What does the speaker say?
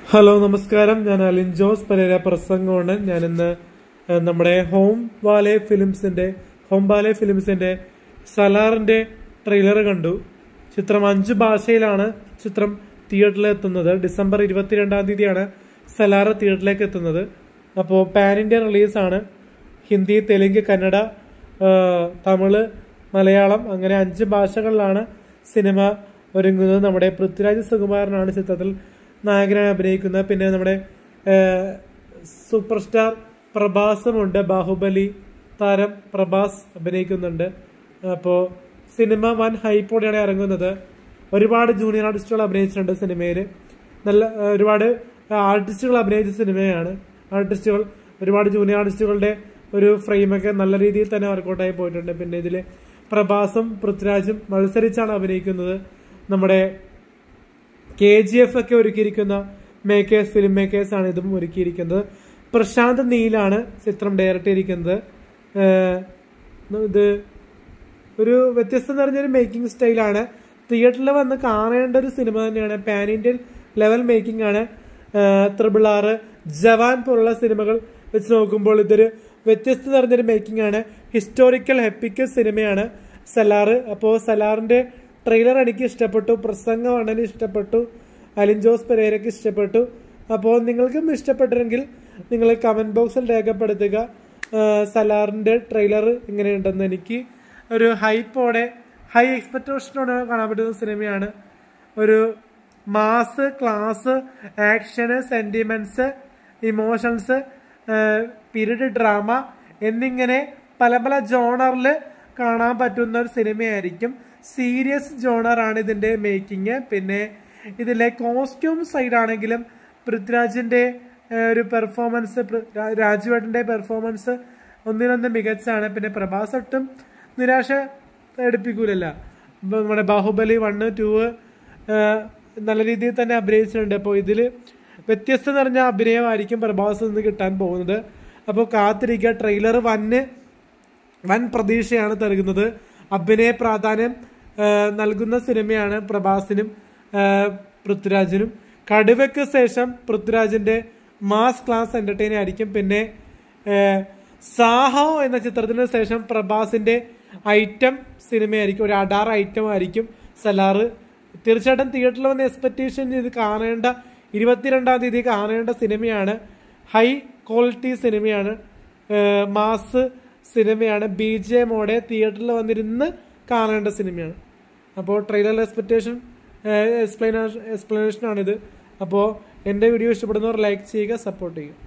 hello നമസ്കാരം ഞാൻ അലിൻ ജോസ് പരേര പ്രസംഗമാണ് ഞാൻ ഇന്ന് ഏഹ്, നമ്മുടെ ഹോം വാലെ ഫിലിംസിന്റെ ഹോം വാലെ ഫിലിംസിന്റെ സലാറിന്റെ ട്രെയിലർ കണ്ടു ചിത്രം അഞ്ച് ഭാഷയിലാണ് ചിത്രം തിയേറ്ററിൽ എത്തുന്നത് ഡിസംബർ ഇരുപത്തിരണ്ടാം തീയതിയാണ് സലാർ തിയേറ്ററിലേക്ക് എത്തുന്നത് അപ്പോൾ പാൻ ഇന്ത്യ റിലീസാണ് ഹിന്ദി തെലുങ്ക് കന്നഡ ഏഹ്, തമിഴ് മലയാളം അങ്ങനെ അഞ്ച് ഭാഷകളിലാണ് സിനിമ ഒരുങ്ങുന്നത് നമ്മുടെ പൃഥ്വിരാജ് സുകുമാരനാണ് ചിത്രത്തിൽ നായകനായി അഭിനയിക്കുന്നത് പിന്നെ നമ്മുടെ ഏഹ്, സൂപ്പർ സ്റ്റാർ പ്രഭാസുമുണ്ട് ബാഹുബലി താരം പ്രഭാസ് അഭിനയിക്കുന്നുണ്ട് അപ്പോൾ സിനിമ വൻ ഹൈപ്പോടെയാണ് ഇറങ്ങുന്നത് ഒരുപാട് ജൂനിയർ ആർട്ടിസ്റ്റുകൾ അഭിനയിച്ചിട്ടുണ്ട് സിനിമയിൽ നല്ല ഏഹ്, ഒരുപാട് ആർട്ടിസ്റ്റുകൾ അഭിനയിച്ച സിനിമയാണ് ആർട്ടിസ്റ്റുകൾ ഒരുപാട് ജൂനിയർ ആർട്ടിസ്റ്റുകളുടെ ഒരു ഫ്രെയിമൊക്കെ നല്ല രീതിയിൽ തന്നെ വർക്കൗട്ടായി പോയിട്ടുണ്ട് പിന്നെ ഇതിൽ പ്രഭാസും പൃഥ്വിരാജും മത്സരിച്ചാണ് അഭിനയിക്കുന്നത് നമ്മുടെ കെ ജി എഫ് ഒക്കെ ഒരുക്കിയിരിക്കുന്ന മേക്കേഴ്സ് ഫിലിം മേക്കേഴ്സ് ആണ് ഇതും ഒരുക്കിയിരിക്കുന്നത് പ്രശാന്ത് നീലാണ് ചിത്രം ഡയറക്റ്റ് ചെയ്തിരിക്കുന്നത് ഏഹ് ഇത് ഒരു വ്യത്യസ്തം നിറഞ്ഞൊരു മേക്കിംഗ് സ്റ്റൈലാണ് തിയേറ്ററിൽ വന്ന് കാണേണ്ട ഒരു സിനിമ തന്നെയാണ് പാൻ ഇന്ത്യൻ ലെവൽ മേക്കിംഗ് ആണ് ത്രിബിൾ ആറ് ജവാൻ പോലുള്ള സിനിമകൾ വെച്ച് നോക്കുമ്പോൾ ഇതൊരു വ്യത്യസ്തം നിറഞ്ഞൊരു മേക്കിംഗ് ആണ് ഹിസ്റ്റോറിക്കൽ ഹെപ്പിക്കൽ സിനിമയാണ് സലാറ് അപ്പോൾ സലാറിന്റെ ട്രെയിലർ എനിക്ക് ഇഷ്ടപ്പെട്ടു പ്രസംഗം അണ്ണന് ഇഷ്ടപ്പെട്ടു അലിൻ ജോസ് പെരേരയ്ക്ക് ഇഷ്ടപ്പെട്ടു അപ്പോൾ നിങ്ങൾക്കും ഇഷ്ടപ്പെട്ടെങ്കിൽ നിങ്ങൾ കമന്റ് ബോക്സിൽ രേഖപ്പെടുത്തുക ആ, സലാറിന്റെ ട്രെയിലർ എങ്ങനെയുണ്ടെന്ന് എനിക്ക് ഒരു ഹൈപ്പോടെ ഹൈ എക്സ്പെക്ടേഷനോടെ കാണാൻ പറ്റുന്ന സിനിമയാണ് ഒരു മാസ് ക്ലാസ് ആക്ഷന് സെന്റിമെന്റ്സ് ഇമോഷൻസ് പീരീഡ് ഡ്രാമ എന്നിങ്ങനെ പല പല ജോണറിൽ കാണാൻ പറ്റുന്ന ഒരു സിനിമയായിരിക്കും സീരിയസ് ജോണറാണ് ഇതിന്റെ മേക്കിംഗ് പിന്നെ ഇതിലെ കോസ്റ്റ്യൂം സൈഡ് ആണെങ്കിലും പൃഥ്വിരാജിന്റെ ഏഹ്, ഒരു പെർഫോമൻസ് രാജുവേട്ടന്റെ പെർഫോമൻസ് ഒന്നിനൊന്ന് മികച്ചാണ് പിന്നെ പ്രഭാസ് ഒട്ടും നിരാശ എടുപ്പിക്കൂലല്ല ഇപ്പൊ നമ്മുടെ ബാഹുബലി വണ്ണ് ടൂ നല്ല രീതിയിൽ തന്നെ അഭിനയിച്ചിട്ടുണ്ട് അപ്പോൾ ഇതിൽ വ്യത്യസ്ത നിറഞ്ഞ അഭിനയമായിരിക്കും പ്രഭാസ് നിന്ന് കിട്ടാൻ പോകുന്നത് അപ്പോൾ കാത്തിരിക്കുക ട്രെയിലർ വന്ന് വൻ പ്രതീക്ഷയാണ് നൽകുന്നത് അഭിനയ പ്രാധാന്യം ആ, നൽകുന്ന സിനിമയാണ് പ്രഭാസിനും ആ, പൃഥ്വിരാജിനും കടുവയ്ക്ക് ശേഷം പൃഥ്വിരാജിന്റെ മാസ് ക്ലാസ് എന്റർടൈൻ ആയിരിക്കും പിന്നെ ആ, സാഹോ എന്ന ചിത്രത്തിന് ശേഷം പ്രഭാസിന്റെ ഐറ്റം സിനിമയായിരിക്കും ഒരു അഡാർ ഐറ്റം ആയിരിക്കും സലാറ് തീർച്ചയായിട്ടും തിയേറ്ററിൽ വന്ന് എക്സ്പെക്ടേഷൻ ചെയ്ത് കാണേണ്ട ഇരുപത്തിരണ്ടാം തീയതി കാണേണ്ട സിനിമയാണ് ഹൈ ക്വാളിറ്റി സിനിമയാണ് ഏഹ് മാസ് സിനിമയാണ് ബി ജെ മോടെ തിയേറ്ററിൽ വന്നിരുന്ന് കാണേണ്ട സിനിമയാണ് അപ്പോൾ ട്രെയിലർ എക്സ്പെക്ടേഷൻ എക്സ്പ്ലനേഷൻ എക്സ്പ്ലനേഷനാണിത് അപ്പോൾ എൻ്റെ വീഡിയോ ഇഷ്ടപ്പെടുന്നവർ ലൈക്ക് ചെയ്യുക സപ്പോർട്ട് ചെയ്യുക